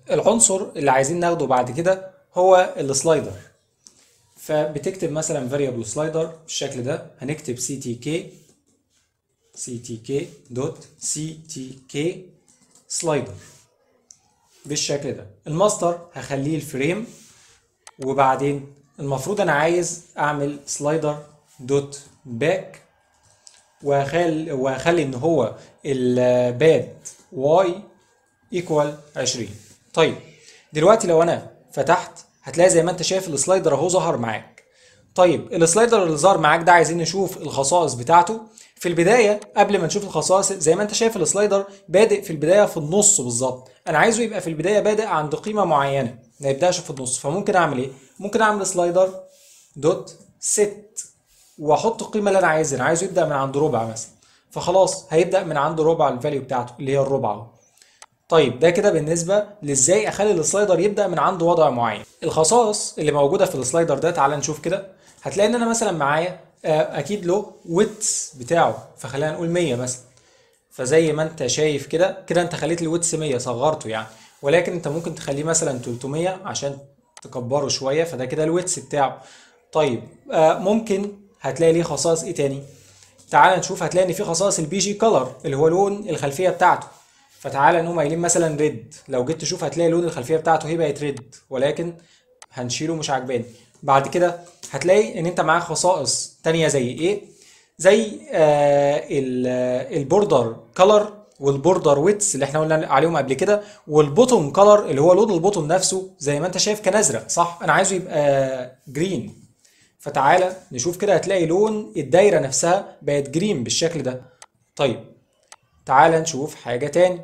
العنصر اللي عايزين ناخده بعد كده هو السلايدر فبتكتب مثلا variable سلايدر بالشكل ده هنكتب ctk ctk دوت ctk سلايدر بالشكل ده الماستر هخليه الفريم وبعدين المفروض انا عايز اعمل سلايدر دوت باك وهخلي وهخلي ان هو الباد واي ايكوال 20 طيب دلوقتي لو انا فتحت هتلاقي زي ما انت شايف السلايدر اهو ظهر معاك طيب السلايدر اللي ظهر معاك ده عايزين نشوف الخصائص بتاعته في البدايه قبل ما نشوف الخصائص زي ما انت شايف السلايدر بادئ في البدايه في النص بالظبط انا عايزه يبقى في البدايه بادئ عند قيمه معينه ما يبداش في النص فممكن اعمل ايه ممكن اعمل سلايدر دوت ست واحط القيمه اللي انا عايزها انا عايزه يبدا من عند ربع مثلا فخلاص هيبدا من عند ربع الفاليو بتاعته اللي هي الربع اهو طيب ده كده بالنسبه لازاي اخلي السلايدر يبدا من عند وضع معين الخصائص اللي موجوده في السلايدر ده تعال نشوف كده هتلاقي ان انا مثلا معايا آه، اكيد له ويتس بتاعه فخلينا نقول 100 مثلا فزي ما انت شايف كده كده انت خليت الويتس 100 صغرته يعني ولكن انت ممكن تخليه مثلا 300 عشان تكبره شويه فده كده الويتس بتاعه طيب آه، ممكن هتلاقي ليه خصائص ايه تاني تعال نشوف هتلاقي ان في خصائص البي جي كلر اللي هو لون الخلفيه بتاعته فتعالى نقوم قايلين مثلا ريد لو جيت تشوف هتلاقي لون الخلفيه بتاعته هي بقت ريد ولكن هنشيله مش عجباني بعد كده هتلاقي ان انت معاك خصائص تانية زي ايه زي آه البوردر كلر والبوردر ويتس اللي احنا قلنا عليهم قبل كده والبوتوم كلر اللي هو لون البوتوم نفسه زي ما انت شايف كان ازرق صح انا عايزه يبقى جرين فتعالى نشوف كده هتلاقي لون الدايره نفسها بقت جرين بالشكل ده طيب تعالى نشوف حاجه تاني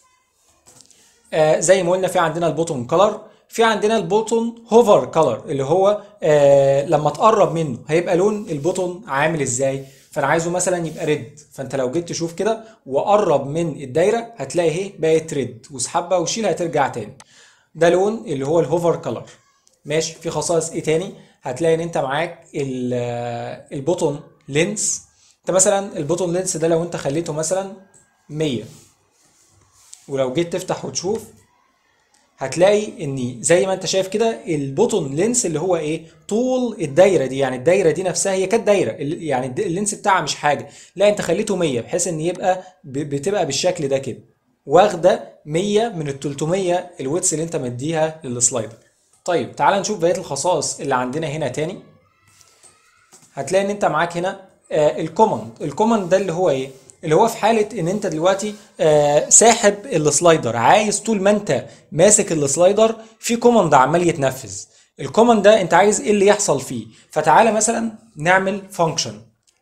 آه زي ما قلنا في عندنا البوتون كلر في عندنا البوتون هوفر كلر اللي هو آه لما تقرب منه هيبقى لون البوتون عامل ازاي فانا عايزه مثلا يبقى ريد فانت لو جيت تشوف كده وقرب من الدايره هتلاقي اهي بقت ريد واسحبها وشيلها هترجع تاني ده لون اللي هو الهوفر كلر ماشي في خصائص ايه تاني هتلاقي ان انت معاك البوتون لينس انت مثلا البوتون لينس ده لو انت خليته مثلا 100 ولو جيت تفتح وتشوف هتلاقي ان زي ما انت شايف كده البوتون لينس اللي هو ايه طول الدايره دي يعني الدايره دي نفسها هي كانت دايره ال- يعني الد- اللينس بتاعها مش حاجه لا انت خليته 100 بحيث ان يبقى ب- بتبقى بالشكل ده كده واخده 100 من ال 300 الويتس اللي انت مديها للسلايدر طيب تعال نشوف بقيه الخصائص اللي عندنا هنا تاني هتلاقي ان انت معاك هنا آه الكوماند الكوماند ده اللي هو ايه اللي هو في حاله ان انت دلوقتي آه ساحب السلايدر عايز طول ما انت ماسك السلايدر في كوماند عمال يتنفذ الكوماند ده انت عايز ايه اللي يحصل فيه فتعالى مثلا نعمل فانكشن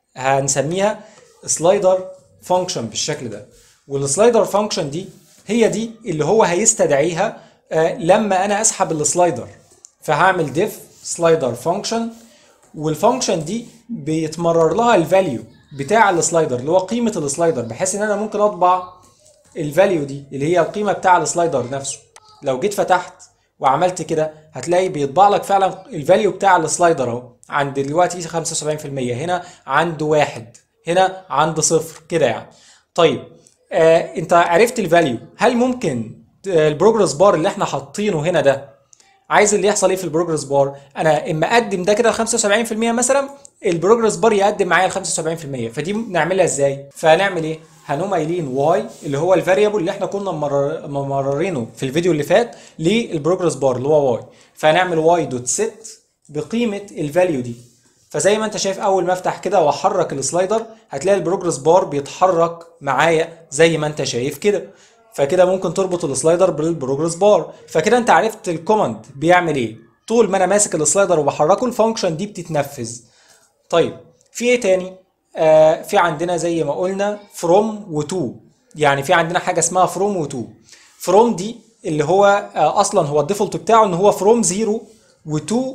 هنسميها سلايدر فانكشن بالشكل ده والسلايدر فانكشن دي هي دي اللي هو هيستدعيها آه لما انا اسحب السلايدر فهعمل ديف سلايدر فانكشن والفانكشن دي بيتمرر لها الفاليو بتاع السلايدر اللي هو قيمه السلايدر بحيث ان انا ممكن اطبع الفاليو دي اللي هي القيمه بتاع السلايدر نفسه لو جيت فتحت وعملت كده هتلاقي بيطبع لك فعلا الفاليو بتاع السلايدر اهو عند دلوقتي 75% هنا عند واحد هنا عند صفر كده يعني طيب آه انت عرفت الفاليو هل ممكن آه، البروجرس بار اللي احنا حاطينه هنا ده عايز اللي يحصل ايه في البروجرس بار انا اما اقدم ده كده ل 75% مثلا البروجرس بار يقدم معايا ل 75% فدي نعملها ازاي فهنعمل ايه هنقوم قايلين واي اللي هو الفاريبل اللي احنا كنا ممرر- ممررينه في الفيديو اللي فات للبروجرس بار اللي هو واي فهنعمل واي دوت ست بقيمه الفاليو دي فزي ما انت شايف اول ما افتح كده واحرك السلايدر هتلاقي البروجرس بار بيتحرك معايا زي ما انت شايف كده فكده ممكن تربط السلايدر بالبروجرس بار فكده انت عرفت الكوماند بيعمل ايه طول ما انا ماسك السلايدر وبحركه الفانكشن دي بتتنفذ طيب في ايه تاني آه في عندنا زي ما قلنا فروم وتو يعني في عندنا حاجه اسمها فروم وتو فروم دي اللي هو آه اصلا هو الديفولت بتاعه ان هو فروم زيرو وتو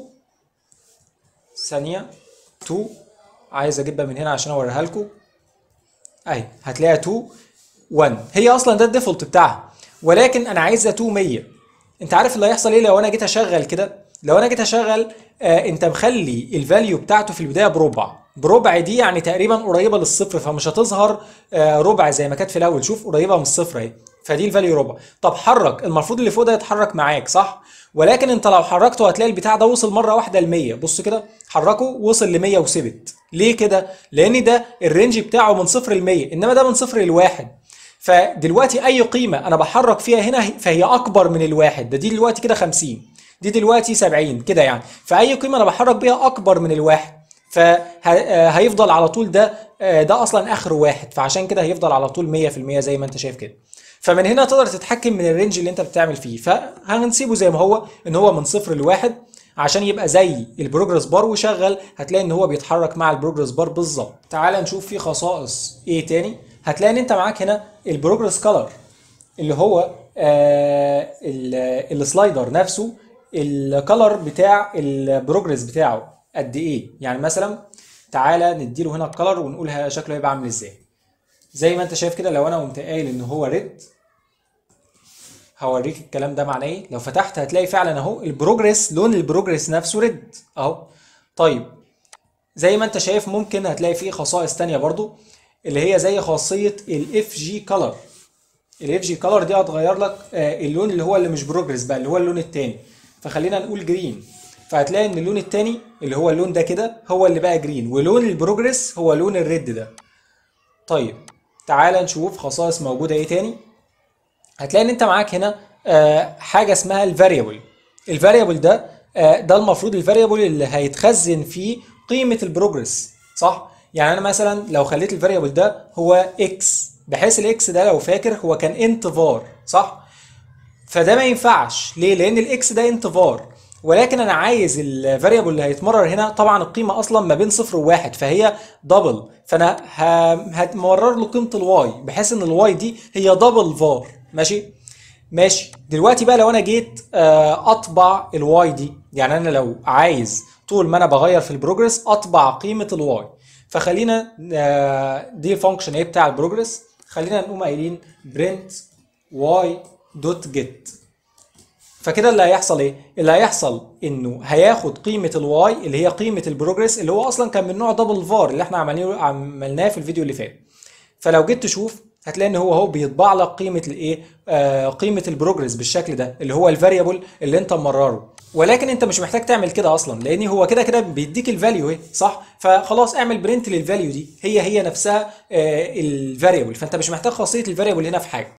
ثانيه 2 عايز اجيبها من هنا عشان اوريها لكم اهي هتلاقيها 2 1 هي اصلا ده الديفولت بتاعها ولكن انا عايزها 2 100 انت عارف اللي هيحصل ايه لو انا جيت اشغل كده لو انا جيت اشغل آه انت مخلي الفاليو بتاعته في البدايه بربع بربع دي يعني تقريبا قريبه للصفر فمش هتظهر آه ربع زي ما كانت في الاول شوف قريبه من الصفر اهي فدي الفاليو ربع طب حرك المفروض اللي فوق ده يتحرك معاك صح ولكن انت لو حركته هتلاقي البتاع ده وصل مره واحده ل 100 بص كده حركه وصل ل 100 وثبت ليه كده لان ده الرينج بتاعه من صفر ل 100 انما ده من صفر لواحد فدلوقتي اي قيمه انا بحرك فيها هنا فهي اكبر من الواحد ده دي دلوقتي كده 50 دي دلوقتي 70 كده يعني فاي قيمه انا بحرك بيها اكبر من الواحد فهيفضل على طول ده ده اصلا اخر واحد فعشان كده هيفضل على طول 100% زي ما انت شايف كده فمن هنا تقدر تتحكم من الرينج اللي انت بتعمل فيه فهنسيبه زي ما هو ان هو من صفر لواحد عشان يبقى زي البروجرس بار وشغل هتلاقي ان هو بيتحرك مع البروجرس بار بالظبط تعال نشوف في خصائص ايه تاني هتلاقي ان انت معاك هنا البروجرس كلر اللي هو آه السلايدر نفسه الكلر بتاع البروجرس بتاعه قد ايه يعني مثلا تعالى نديله هنا الكلر ونقول شكله هيبقى عامل ازاي زي ما انت شايف كده لو انا قمت قايل ان هو ريد هوريك الكلام ده معناه ايه لو فتحت هتلاقي فعلا اهو البروجرس لون البروجرس نفسه ريد اهو طيب زي ما انت شايف ممكن هتلاقي فيه خصائص تانية برضو اللي هي زي خاصية الاف جي كلر الاف جي كلر دي هتغير لك اللون اللي هو اللي مش بروجرس بقى اللي هو اللون التاني فخلينا نقول جرين فهتلاقي ان اللون التاني اللي هو اللون ده كده هو اللي بقى جرين ولون البروجرس هو لون الريد ده طيب تعال نشوف خصائص موجودة ايه تاني هتلاقي ان انت معاك هنا آه حاجة اسمها الفاريبل الفاريبل ده آه ده المفروض الفاريبل اللي هيتخزن فيه قيمة البروجرس صح يعني انا مثلا لو خليت الفاريبل ده هو اكس بحيث الاكس ده لو فاكر هو كان انتفار صح فده ما ينفعش ليه لان الاكس ده انتفار ولكن انا عايز الفاريبل اللي هيتمرر هنا طبعا القيمه اصلا ما بين صفر وواحد فهي دبل فانا همرر له قيمه الواي بحيث ان الواي دي هي دبل فار ماشي ماشي دلوقتي بقى لو انا جيت اطبع الواي دي يعني انا لو عايز طول ما انا بغير في البروجرس اطبع قيمه الواي فخلينا دي الفانكشن ايه بتاع البروجرس خلينا نقوم قايلين برنت واي دوت جيت فكده اللي هيحصل ايه؟ اللي هيحصل انه هياخد قيمه الواي اللي هي قيمه البروجرس اللي هو اصلا كان من نوع دبل فار اللي احنا عملناه عملناه في الفيديو اللي فات. فلو جيت تشوف هتلاقي ان هو اهو بيطبع لك قيمه الايه؟ آه قيمه البروجرس بالشكل ده اللي هو الفاريبل اللي انت مرره. ولكن انت مش محتاج تعمل كده اصلا لان هو كده كده بيديك الفاليو اهي صح؟ فخلاص اعمل برنت للفاليو دي هي هي نفسها آه الفاريبل فانت مش محتاج خاصيه الفاريبل هنا في حاجه.